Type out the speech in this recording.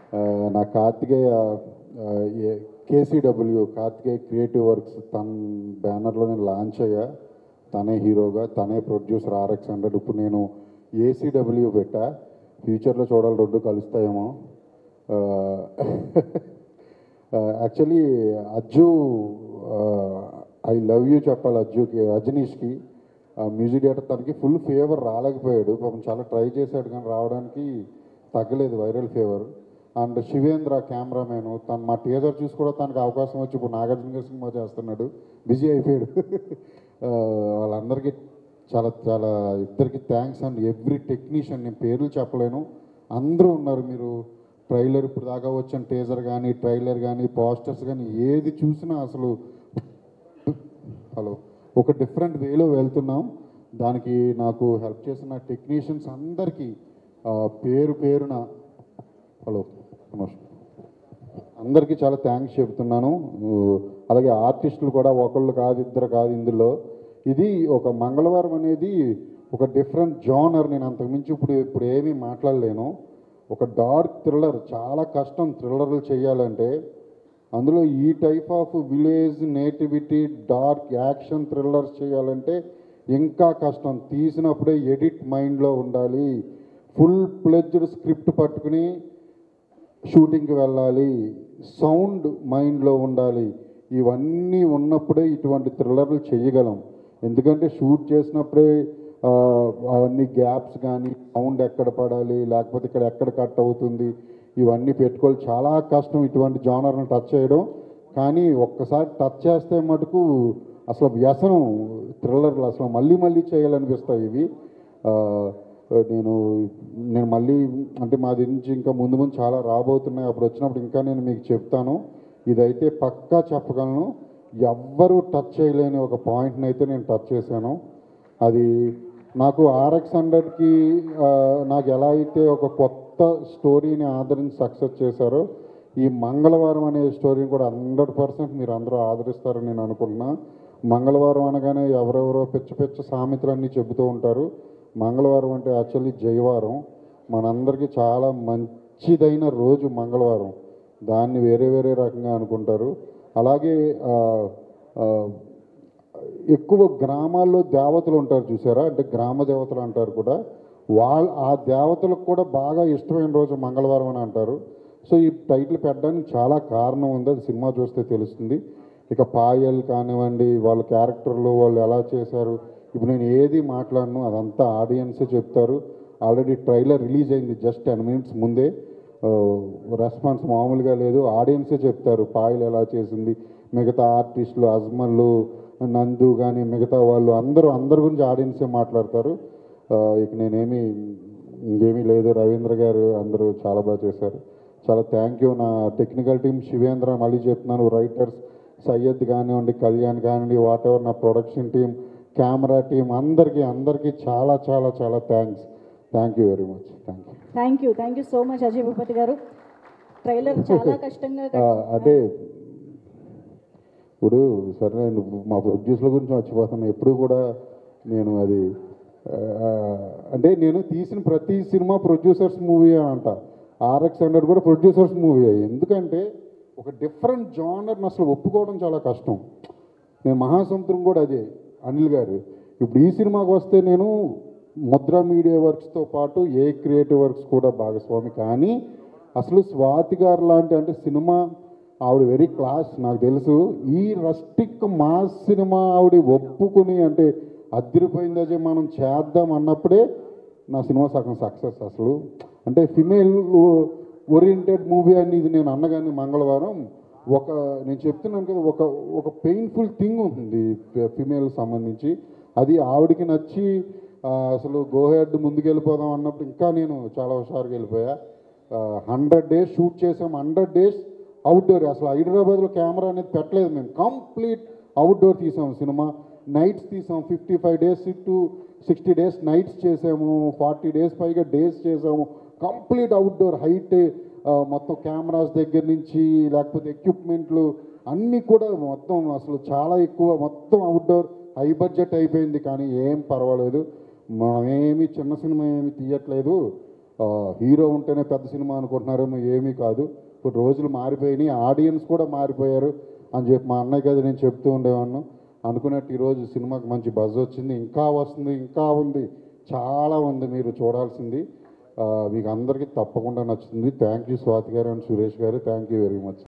ఆ, నా Karthikeya KCW Karthikeya creative works తన బ్యానర్లో నేను లాంచ్ అయ్యా తనే హీరోగా తనే ప్రొడ్యూసర్ ఆర్ఎక్స్ హండ్రెడ్ ఇప్పుడు నేను ఏసీడబ్ల్యూ పెట్టా ఫ్యూచర్లో చూడాలి రెండు కలుస్తాయేమో actually Ajju I love you చెప్పాలి అజ్జుకి రజనీష్కి మ్యూజిక్ డైరెక్టర్ తనకి ఫుల్ ఫేవర్ రాలేకపోయాడు పాపం చాలా ట్రై చేశాడు కానీ రావడానికి తగ్గలేదు viral favour and Shivendra cameraman తను మా టీజర్ చూసి కూడా తనకు అవకాశం వచ్చి ఇప్పుడు నాగార్జున గారి సినిమా చేస్తున్నాడు బిజీ అయిపోయాడు ఆ, వాళ్ళందరికీ చాలా చాలా ఇద్దరికి థ్యాంక్స్ అండ్ ఎవ్రీ టెక్నీషియన్ నేను పేర్లు చెప్పలేను అందరూ ఉన్నారు మీరు ట్రైలర్ ఇప్పుడు దాకా వచ్చిన టీజర్ కానీ ట్రైలర్ కానీ పోస్టర్స్ కానీ ఏది చూసినా అసలు హలో ఒక డిఫరెంట్ వేలో వెళ్తున్నాం దానికి నాకు హెల్ప్ చేసిన టెక్నీషియన్స్ అందరికీ ఆ, పేరు పేరున హలో నమస్తే అందరికీ చాలా థ్యాంక్స్ చెప్తున్నాను ఊ, అలాగే ఆర్టిస్టులు కూడా ఒకళ్ళు కాదు ఇద్దరు కాదు ఇందులో ఇది ఒక మంగళవారం అనేది ఒక డిఫరెంట్ జానర్ నేను అంతకుమించి ఇప్పుడు ఇప్పుడు ఏమీ మాట్లాడలేను ఒక డార్క్ థ్రిల్లర్ చాలా కష్టం థ్రిల్లర్లు చేయాలంటే అందులో ఈ type of village nativity dark action thrillers చేయాలంటే ఇంకా కష్టం తీసినప్పుడే ఎడిట్ మైండ్లో ఉండాలి ఫుల్ ప్లెజ్డ్ స్క్రిప్ట్ పట్టుకుని షూటింగ్కి వెళ్ళాలి సౌండ్ మైండ్లో ఉండాలి ఇవన్నీ ఉన్నప్పుడే ఇటువంటి థ్రిల్లర్లు చేయగలం ఎందుకంటే షూట్ చేసినప్పుడే ఆ, అవన్నీ గ్యాప్స్ కానీ సౌండ్ ఎక్కడ పడాలి లేకపోతే ఇక్కడ ఎక్కడ కట్ అవుతుంది ఇవన్నీ పెట్టుకోవాలి చాలా కష్టం ఇటువంటి జానర్ని టచ్ చేయడం కానీ ఒక్కసారి టచ్ చేస్తే మటుకు అసలు వ్యసనం థ్రిల్లర్లు అసలు మళ్ళీ మళ్ళీ చేయాలనిపిస్తాయి ఇవి ఆ, నేను నేను మళ్ళీ అంటే మా దగ్గర నుంచి ఇంకా ముందు ముందు చాలా రాబోతున్నాయి అప్పుడు వచ్చినప్పుడు ఇంకా నేను మీకు చెప్తాను ఇదైతే పక్కా చెప్పగలను ఎవ్వరూ టచ్ చేయలేని ఒక పాయింట్ని అయితే నేను టచ్ చేశాను అది నాకు ఆర్ఎక్స్ హండ్రెడ్కి నాకు ఎలా అయితే ఒక కొత్త స్టోరీని ఆదరించి సక్సెస్ చేశారో ఈ మంగళవారం అనే స్టోరీని కూడా హండ్రెడ్ పర్సెంట్ మీరు అందరూ ఆదరిస్తారని నేను అనుకుంటున్నా మంగళవారం అనగానే ఎవరెవరో పిచ్చ పిచ్చ సామెతలన్నీ చెబుతూ ఉంటారు మంగళవారం అంటే యాక్చువల్లీ జయవారం మనందరికీ చాలా మంచిదైన రోజు మంగళవారం దాన్ని వేరే వేరే రకంగా అనుకుంటారు అలాగే ఆ, ఆ, ఎక్కువ గ్రామాల్లో దేవతలు ఉంటారు చూసారా అంటే గ్రామ దేవతలు అంటారు కూడా వాళ్ళ ఆ దేవతలకు కూడా బాగా ఇష్టమైన రోజు మంగళవారం అని అంటారు సో ఈ టైటిల్ పెట్టడానికి చాలా కారణం ఉంది అది సినిమా చూస్తే తెలుస్తుంది ఇక పాయల్ కానివ్వండి వాళ్ళ క్యారెక్టర్లు వాళ్ళు ఎలా చేశారు ఇప్పుడు నేను ఏది మాట్లాడను అదంతా ఆడియన్సే చెప్తారు ఆల్రెడీ ట్రైలర్ రిలీజ్ అయింది జస్ట్ టెన్ మినిట్స్ ముందే రెస్పాన్స్ మామూలుగా లేదు ఆడియన్సే చెప్తారు పాయల్ ఎలా చేసింది మిగతా ఆర్టిస్టులు అజ్మల్లు నందు కానీ మిగతా వాళ్ళు అందరూ అందరి గురించి ఆడియన్సే మాట్లాడతారు ఆ, ఇక నేనేమి ఇంకేమీ లేదు రవీంద్ర గారు అందరూ చాలా బాగా చేశారు చాలా థ్యాంక్ యూ నా టెక్నికల్ టీం శివేంద్ర మళ్ళీ చెప్తున్నాను రైటర్స్ సయ్యద్ కానివ్వండి కళ్యాణ్ కానివ్వండి వాట్ ఎవర్ నా ప్రొడక్షన్ టీం కెమెరా టీం అందరికీ అందరికీ చాలా చాలా చాలా thanks thank you very much thank you thank you thank you so much Ajay Bhupathi garu trailer చాలా కష్టంగా ఆ, అంటే ఇప్పుడు సరే నువ్వు మా ప్రొడ్యూసర్ల గురించి మర్చిపోతాను ఎప్పుడు కూడా నేను అది ఆ, అంటే నేను తీసిన ప్రతి సినిమా ప్రొడ్యూసర్స్ మూవీ అంట ఆర్ఎక్స్ హండ్రెడ్ కూడా ప్రొడ్యూసర్స్ మూవీ ఎందుకంటే ఒక డిఫరెంట్ జానర్ని అసలు ఒప్పుకోవడం చాలా కష్టం నేను మహాసముద్రం కూడా అదే అనిల్ గారు ఇప్పుడు ఈ సినిమాకి వస్తే నేను ముద్ర మీడియా వర్క్స్తో పాటు ఏ క్రియేటివ్ వర్క్స్ కూడా భాగస్వామి కానీ అసలు స్వాతి గారు లాంటి అంటే సినిమా ఆవిడ వెరీ క్లాస్ నాకు తెలుసు ఈ రస్టిక్ మాస్ సినిమా ఆవిడ ఒప్పుకుని అంటే అదిరిపోయింది అజయ్ మనం చేద్దాం అన్నప్పుడే నా సినిమా సగం సక్సెస్ అసలు అంటే ఫిమేల్ ఓరియంటెడ్ మూవీ అని ఇది నేను అన్నగాని మంగళవారం ఒక నేను చెప్తున్నాను కదా ఒక ఒక పెయిన్ఫుల్ థింగ్ ఉంటుంది ఫిమేల్ సంబంధించి అది ఆవిడకి నచ్చి ఆ, అసలు గోహెడ్ ముందుకెళ్ళిపోదాం అన్నప్పుడు ఇంకా నేను చాలా హుషారుగా వెళ్ళిపోయా హండ్రెడ్ డేస్ షూట్ చేసాం హండ్రెడ్ డేస్ అవుట్డోర్ అసలు హైదరాబాద్లో కెమెరా అనేది పెట్టలేదు మేము కంప్లీట్ అవుట్డోర్ తీసాం సినిమా నైట్స్ తీసాం fifty five days to sixty days nights చేసాము ఫార్టీ డేస్ పైగా డేస్ చేసాము కంప్లీట్ అవుట్డోర్ హైట్ మొత్తం కెమెరాస్ దగ్గర నుంచి లేకపోతే ఎక్విప్మెంట్లు అన్నీ కూడా మొత్తం అసలు చాలా ఎక్కువ మొత్తం అవుట్డోర్ హై బడ్జెట్ అయిపోయింది కానీ ఏం పర్వాలేదు మనమేమి చిన్న సినిమా ఏమి తీయట్లేదు హీరో ఉంటేనే పెద్ద సినిమా అనుకుంటున్నారేమో ఏమీ కాదు ఇప్పుడు రోజులు మారిపోయినాయి ఆడియన్స్ కూడా మారిపోయారు అని చెప్పి మా అన్నయ్య కదా నేను చెప్తూ ఉండేవాడిని అనుకున్నట్టు ఈరోజు సినిమాకి మంచి బజ్ వచ్చింది ఇంకా వస్తుంది ఇంకా ఉంది చాలా ఉంది మీరు చూడాల్సింది ఆ, మీకు అందరికీ తప్పకుండా నచ్చుతుంది థ్యాంక్ యూ స్వాతి గారు అండ్ సురేష్ గారు థ్యాంక్ యూ వెరీ మచ్